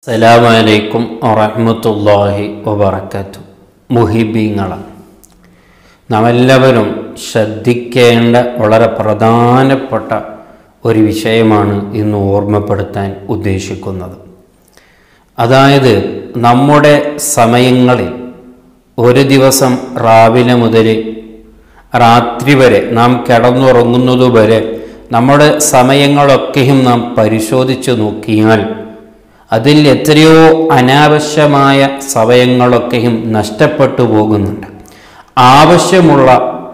അസ്സലാമലൈക്കും വറഹ്മത്തുള്ളാഹി വബറകാത്തു മുഹിബീങ്ങളാണ് നാം എല്ലാവരും ശ്രദ്ധിക്കേണ്ട വളരെ പ്രധാനപ്പെട്ട ഒരു വിഷയമാണ് ഇന്ന് ഓർമ്മപ്പെടുത്താൻ ഉദ്ദേശിക്കുന്നത് അതായത് നമ്മുടെ സമയങ്ങളിൽ ഒരു ദിവസം രാവിലെ മുതൽ രാത്രി വരെ നാം കിടന്നുറങ്ങുന്നതുവരെ നമ്മുടെ സമയങ്ങളൊക്കെയും നാം പരിശോധിച്ചു നോക്കിയാൽ അതിൽ എത്രയോ അനാവശ്യമായ സമയങ്ങളൊക്കെയും നഷ്ടപ്പെട്ടു പോകുന്നുണ്ട് ആവശ്യമുള്ള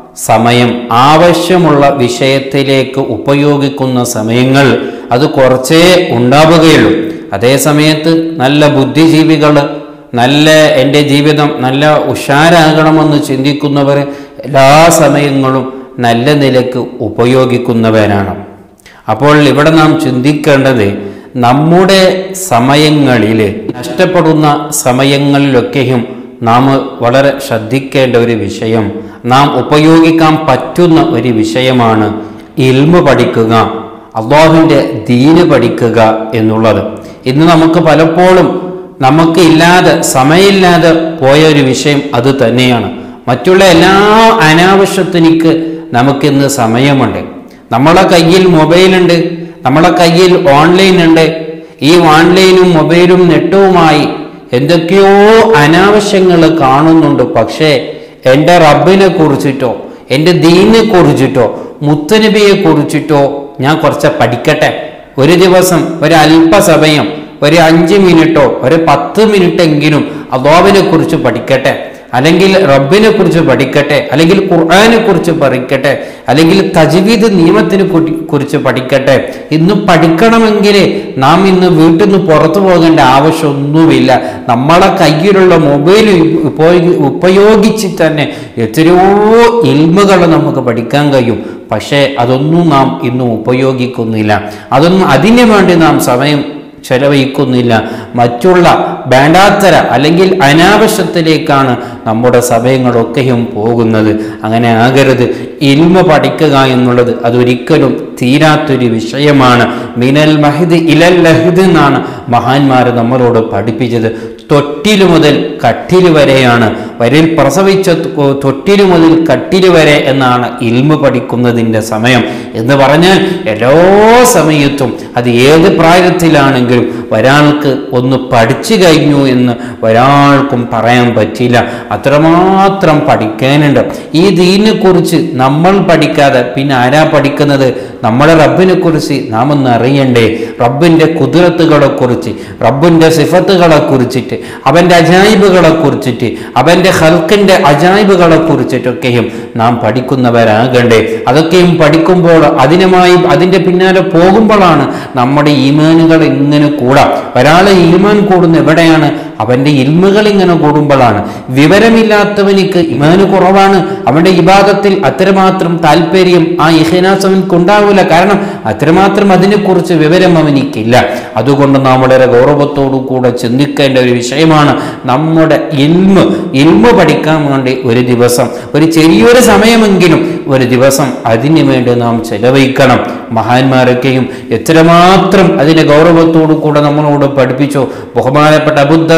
സമയം ആവശ്യമുള്ള വിഷയത്തിലേക്ക് ഉപയോഗിക്കുന്ന സമയങ്ങൾ അത് കുറച്ചേ ഉണ്ടാവുകയുള്ളൂ അതേ സമയത്ത് നല്ല ബുദ്ധിജീവികൾ നല്ല എൻ്റെ ജീവിതം നല്ല ഉഷാരാകണമെന്ന് ചിന്തിക്കുന്നവർ എല്ലാ സമയങ്ങളും നല്ല നിലക്ക് ഉപയോഗിക്കുന്നവരാണ് അപ്പോൾ ഇവിടെ നാം ചിന്തിക്കേണ്ടത് നമ്മുടെ സമയങ്ങളിൽ നഷ്ടപ്പെടുന്ന സമയങ്ങളിലൊക്കെയും നാം വളരെ ശ്രദ്ധിക്കേണ്ട ഒരു വിഷയം നാം ഉപയോഗിക്കാൻ പറ്റുന്ന ഒരു വിഷയമാണ് ഇൽമ പഠിക്കുക അള്ളാഹുവിൻ്റെ ദീന് പഠിക്കുക എന്നുള്ളത് ഇന്ന് നമുക്ക് പലപ്പോഴും നമുക്ക് ഇല്ലാതെ സമയമില്ലാതെ പോയ ഒരു വിഷയം അത് തന്നെയാണ് മറ്റുള്ള എല്ലാ അനാവശ്യത്തിനിക്ക് നമുക്കിന്ന് സമയമുണ്ട് നമ്മളെ കയ്യിൽ മൊബൈലുണ്ട് നമ്മളെ കയ്യിൽ ഓൺലൈൻ ഉണ്ട് ഈ ഓൺലൈനും മൊബൈലും നെട്ടുമായി എന്തൊക്കെയോ അനാവശ്യങ്ങൾ കാണുന്നുണ്ട് പക്ഷേ എൻ്റെ റബ്ബിനെ കുറിച്ചിട്ടോ എൻ്റെ ദീനെ കുറിച്ചിട്ടോ മുത്തനബിയെ കുറിച്ചിട്ടോ ഞാൻ കുറച്ച് പഠിക്കട്ടെ ഒരു ദിവസം ഒരു അല്പസമയം ഒരു അഞ്ച് മിനിറ്റോ ഒരു പത്ത് മിനിറ്റെങ്കിലും അള്ളാവിനെ കുറിച്ച് പഠിക്കട്ടെ അല്ലെങ്കിൽ റബ്ബിനെ കുറിച്ച് പഠിക്കട്ടെ അല്ലെങ്കിൽ ഖുർആനെ കുറിച്ച് പഠിക്കട്ടെ അല്ലെങ്കിൽ തജ്വീദ് നിയമത്തിനെ കുറി- കുറിച്ച് പഠിക്കട്ടെ ഇന്ന് പഠിക്കണമെങ്കിൽ നാം ഇന്ന് വീട്ടിൽ നിന്ന് പുറത്തു പോകേണ്ട ആവശ്യമൊന്നുമില്ല നമ്മളെ കയ്യിലുള്ള മൊബൈൽ ഉപയോഗി ഉപയോഗിച്ച് തന്നെ എത്രയോ ഇൽമുകൾ നമുക്ക് പഠിക്കാൻ കഴിയും പക്ഷേ അതൊന്നും നാം ഇന്ന് ഉപയോഗിക്കുന്നില്ല അതൊന്നും അതിനു വേണ്ടി നാം സമയം ചെലവഴിക്കുന്നില്ല മറ്റുള്ള വേണ്ടാത്തര അല്ലെങ്കിൽ അനാവശ്യത്തിലേക്കാണ് നമ്മുടെ സമയങ്ങളൊക്കെയും പോകുന്നത് അങ്ങനെ ആകരുത് ഇൽമ പഠിക്കുക എന്നുള്ളത് അതൊരിക്കലും തീരാത്തൊരു വിഷയമാണ് മിനൽ മഹിദ് ഇലൽ ലഹിദ് എന്നാണ് മഹാന്മാർ നമ്മളോട് പഠിപ്പിച്ചത് തൊട്ടില് മുതൽ കട്ടില് വരെയാണ് വരിൽ പ്രസവിച്ച തൊ- തൊട്ടില് മുതൽ കട്ടില് വരെ എന്നാണ് ഇൽമ പഠിക്കുന്നതിൻ്റെ സമയം എന്ന് പറഞ്ഞാൽ എല്ലാ സമയത്തും അത് ഏത് പ്രായത്തിലാണെങ്കിലും ഒരാൾക്ക് ഒന്ന് പഠിച്ചു കഴിഞ്ഞു എന്ന് ഒരാൾക്കും പറയാൻ പറ്റില്ല അത്രമാത്രം പഠിക്കാനുണ്ട് ഈ ദീനെ കുറിച്ച് നമ്മൾ പഠിക്കാതെ പിന്നെ ആരാ പഠിക്കുന്നത് നമ്മുടെ റബ്ബിനെ കുറിച്ച് നാം ഒന്ന് അറിയണ്ടേ റബ്ബിൻ്റെ കുതിരത്തുകളെ കുറിച്ച് റബ്ബിൻ്റെ സിഫത്തുകളെ കുറിച്ചിട്ട് അവൻ്റെ അജായിബുകളെ കുറിച്ചിട്ട് അവൻ്റെ ഹൽക്കിൻ്റെ അജായിബുകളെ കുറിച്ചിട്ടൊക്കെയും നാം പഠിക്കുന്നവരാകണ്ടേ അതൊക്കെയും പഠിക്കുമ്പോൾ അതിനുമായി അതിൻ്റെ പിന്നാലെ പോകുമ്പോഴാണ് നമ്മുടെ ഈമാനുകൾ ഇങ്ങനെ കൂടാം ഒരാളെ ഈമാൻ കൂടുന്ന എവിടെയാണ് അവൻ്റെ ഇൽമുകൾ ഇങ്ങനെ കൂടുമ്പോഴാണ് വിവരമില്ലാത്തവനിക്ക് ഇമാന് കുറവാണ് അവൻ്റെ ഇബാദത്തിൽ അത്രമാത്രം താല്പര്യം ആ ഇഹനാസ് അവൻക്ക് ഉണ്ടാവില്ല കാരണം അത്രമാത്രം അതിനെക്കുറിച്ച് വിവരം അവനിക്കില്ല അതുകൊണ്ട് നാം വളരെ ഗൗരവത്തോടു കൂടെ ചിന്തിക്കേണ്ട ഒരു വിഷയമാണ് നമ്മുടെ ഇൽമ് ഇൽമ് പഠിക്കാൻ വേണ്ടി ഒരു ദിവസം ഒരു ചെറിയൊരു സമയമെങ്കിലും ഒരു ദിവസം അതിനു വേണ്ടി നാം ചെലവഴിക്കണം മഹാന്മാരൊക്കെയും എത്രമാത്രം അതിന്റെ ഗൗരവത്തോടു കൂടെ നമ്മളോട് പഠിപ്പിച്ചു ബഹുമാനപ്പെട്ട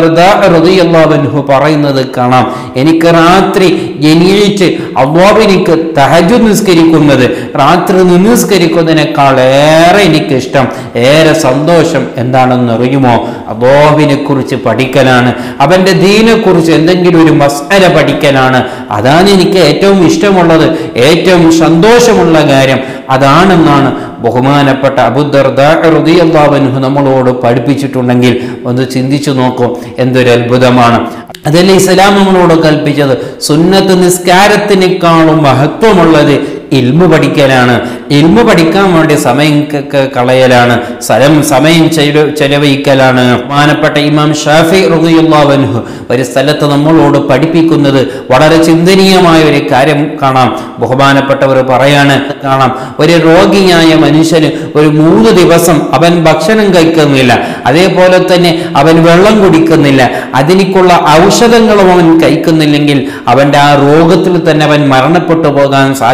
അബുദർദാഹു പറയുന്നത് കാണാം എനിക്ക് രാത്രി എണീറ്റ് അള്ളാബിനിക്ക് തഹജു നിസ്കരിക്കുന്നത് രാത്രി നിസ്കരിക്കുന്നതിനേക്കാൾ ഏറെ എനിക്ക് ഇഷ്ടം ഏറെ സന്തോഷം എന്താണെന്ന് അറിയുമോ അള്ളാഹുവിനെ കുറിച്ച് പഠിക്കലാണ് അവന്റെ ദീനെ കുറിച്ച് എന്തെങ്കിലും ഒരു മസാല പഠിക്കലാണ് അതാണ് എനിക്ക് ഏറ്റവും ഇഷ്ടമുള്ളത് ഏറ്റവും സന്തോഷമുള്ള കാര്യം അതാണെന്നാണ് ബഹുമാനപ്പെട്ട അബുദർദാഹു നമ്മളോട് പഠിപ്പിച്ചിട്ടുണ്ടെങ്കിൽ ഒന്ന് ചിന്തിച്ചു നോക്കൂ എന്തൊരു അത്ഭുതമാണ് അതല്ലേ ഇസ്ലാം നമ്മളോട് കൽപ്പിച്ചത് സുന്നത്ത് നിസ്കാരത്തിനേക്കാളും മഹത്വമുള്ളത് ഇൽമു പഠിക്കലാണ് ഇൽമു പഠിക്കാൻ വേണ്ടി സമയം ക- ക- കളയലാണ് സ്ഥലം സമയം ചെലു- ചെലവഴിക്കലാണ് ബഹുമാനപ്പെട്ട ഇമാം ഷാഫി റുദിയുള്ളാവൻഹു ഒരു സ്ഥലത്ത് നമ്മളോട് പഠിപ്പിക്കുന്നത് വളരെ ചിന്തനീയമായ ഒരു കാര്യം കാണാം ബഹുമാനപ്പെട്ടവർ പറയാണ് കാണാം ഒരു രോഗിയായ മനുഷ്യന് ഒരു മൂന്ന് ദിവസം അവൻ ഭക്ഷണം കഴിക്കുന്നില്ല അതേപോലെ തന്നെ അവൻ വെള്ളം കുടിക്കുന്നില്ല അതിനിക്കുള്ള ഔഷധങ്ങളും അവൻ കഴിക്കുന്നില്ലെങ്കിൽ അവൻ്റെ ആ രോഗത്തിൽ തന്നെ അവൻ മരണപ്പെട്ടു പോകാൻ സാധ്യതയുണ്ട്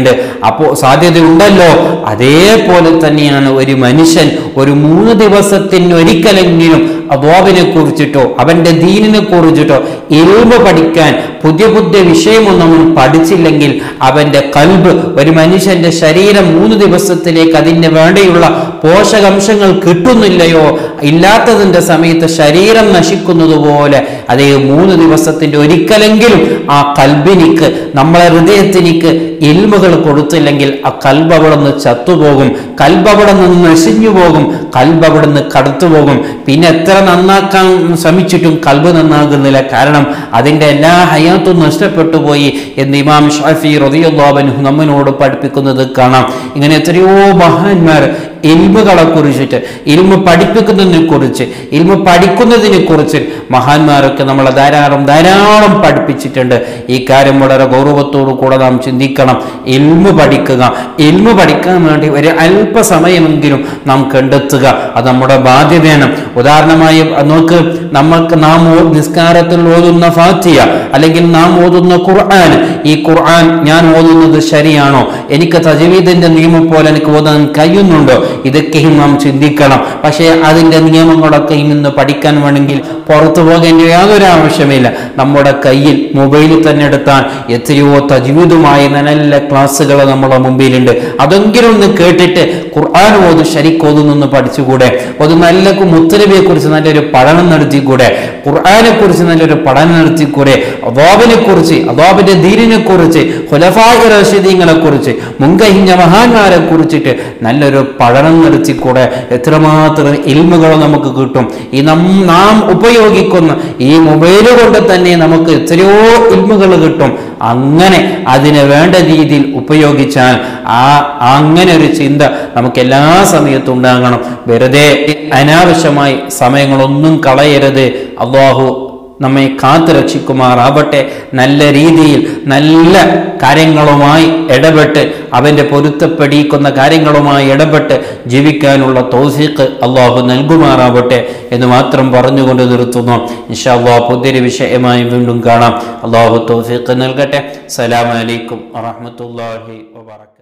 സാധ്യതയുണ്ട് അപ്പോൾ സാധ്യതയുണ്ടല്ലോ അതേപോലെ തന്നെയാണ് ഒരു മനുഷ്യൻ ഒരു മൂന്ന് ദിവസത്തിന് ഒരിക്കലെങ്കിലും അബോബിനെ കുറിച്ചിട്ടോ അവന്റെ ദീനിനെ കുറിച്ചിട്ടോ എൽമ പഠിക്കാൻ പുതിയ പുതിയ വിഷയമൊന്നും അവൻ പഠിച്ചില്ലെങ്കിൽ അവന്റെ കൽബ് ഒരു മനുഷ്യന്റെ ശരീരം മൂന്ന് ദിവസത്തിലേക്ക് അതിന് വേണ്ടിയുള്ള പോഷകാംശങ്ങൾ കിട്ടുന്നില്ലയോ ഇല്ലാത്തതിന്റെ സമയത്ത് ശരീരം നശിക്കുന്നത് പോലെ അതേ മൂന്ന് ദിവസത്തിന്റെ ഒരിക്കലെങ്കിലും ആ കൽബിനിക്ക് നമ്മളെ ഹൃദയത്തിനിക്ക് ഇൽമുകൾ കൊടുത്തില്ലെങ്കിൽ ആ കൽബ് അവിടെ നിന്ന് ചത്തുപോകും കൽബ് അവിടെ നിന്ന് നശിഞ്ഞു പോകും കൽബ് അവിടെ നിന്ന് കടത്തുപോകും പിന്നെ എത്ര നന്നാക്കാൻ ശ്രമിച്ചിട്ടും കൽബ് നന്നാകുന്നില്ല കാരണം അതിന്റെ എല്ലാ ഹയാത്തും നഷ്ടപ്പെട്ടു പോയി എന്ന് ഇമാം ഷാഫി റതിയുള്ളാബൻ നമ്മനോട് പഠിപ്പിക്കുന്നത് കാണാം ഇങ്ങനെ എത്രയോ മഹാന്മാർ ഇൽമുകളെ കുറിച്ചിട്ട് ഇൽമ പഠിപ്പിക്കുന്നതിനെ കുറിച്ച് ഇൽമ പഠിക്കുന്നതിനെ കുറിച്ച് മഹാന്മാരൊക്കെ നമ്മളെ ധാരാളം ധാരാളം പഠിപ്പിച്ചിട്ടുണ്ട് ഈ കാര്യം വളരെ ഗൗരവത്തോടു കൂടെ നാം ചിന്തിക്കണം ഇൽമ പഠിക്കുക ഇൽമ പഠിക്കാൻ വേണ്ടി ഒരു അല്പസമയമെങ്കിലും നാം കണ്ടെത്തുക അത് നമ്മുടെ ബാധ്യതയാണ് ഉദാഹരണമായി നോക്ക് നമ്മൾക്ക് നാം ഓ- നിസ്കാരത്തിൽ ഓതുന്ന ഫാത്തിയ അല്ലെങ്കിൽ നാം ഓതുന്ന ഖുർആൻ ഈ ഖുർആൻ ഞാൻ ഓതുന്നത് ശരിയാണോ എനിക്ക് തജവീദിന്റെ നിയമം പോലെ എനിക്ക് ഓതാൻ കഴിയുന്നുണ്ടോ ഇതൊക്കെയും നാം ചിന്തിക്കണം പക്ഷേ അതിന്റെ നിയമങ്ങളൊക്കെ ഇന്ന് പഠിക്കാൻ വേണമെങ്കിൽ പുറത്തു പോകേണ്ട യാതൊരു ആവശ്യമില്ല നമ്മുടെ കയ്യിൽ മൊബൈലിൽ തന്നെ എടുത്താൽ എത്രയോ തജ്വീദുമായ നല്ല ക്ലാസ്സുകൾ നമ്മുടെ മുമ്പിലുണ്ട് അതെങ്കിലും ഒന്ന് കേട്ടിട്ട് ഖുർആൻ ഓത് ശരിക്കോതുന്നൊന്ന് പഠിച്ചുകൂടെ ഒരു നല്ല മുത്തലബിയെ കുറിച്ച് നല്ലൊരു പഠനം നടത്തിക്കൂടെ ഖുർആനെ കുറിച്ച് നല്ലൊരു പഠനം നടത്തിക്കൂടെ അദാബിനെ കുറിച്ച് അദാബിന്റെ ദീനിനെ കുറിച്ച് ഹുലഫായ റഷീദീങ്ങളെ കുറിച്ച് മുൻകഴിഞ്ഞ മഹാന്മാരെ കുറിച്ചിട്ട് നല്ലൊരു പഠനം നടത്തിക്കൂടെ എത്രമാത്രം ഇൽമുകൾ നമുക്ക് കിട്ടും ഈ നം നാം ഉപയോഗിക്കുന്ന ഈ മൊബൈൽ കൊണ്ട് തന്നെ നമുക്ക് എത്രയോ ഇൽമുകൾ കിട്ടും അങ്ങനെ അതിന് വേണ്ട രീതിയിൽ ഉപയോഗിച്ചാൽ ആ അങ്ങനെ ഒരു ചിന്ത നമുക്ക് എല്ലാ സമയത്തും ഉണ്ടാകണം വെറുതെ അനാവശ്യമായി സമയങ്ങളൊന്നും കളയരുത് അള്ളാഹു നമ്മെ കാത്തു രക്ഷിക്കുമാറാവട്ടെ നല്ല രീതിയിൽ നല്ല കാര്യങ്ങളുമായി ഇടപെട്ട് അവൻ്റെ പൊരുത്തപ്പെടിക്കുന്ന കാര്യങ്ങളുമായി ഇടപെട്ട് ജീവിക്കാനുള്ള തൗഫീഖ് അള്ളാഹു നൽകുമാറാവട്ടെ എന്ന് മാത്രം പറഞ്ഞുകൊണ്ട് നിർത്തുന്നു ഇൻഷാ അള്ളാഹ് പുതിയൊരു വിഷയമായി വീണ്ടും കാണാം അള്ളാഹു തൗഫീഖ് നൽകട്ടെ സലാം അലൈക്കും വറഹ്മത്തുള്ളാഹി വബറകാതുഹു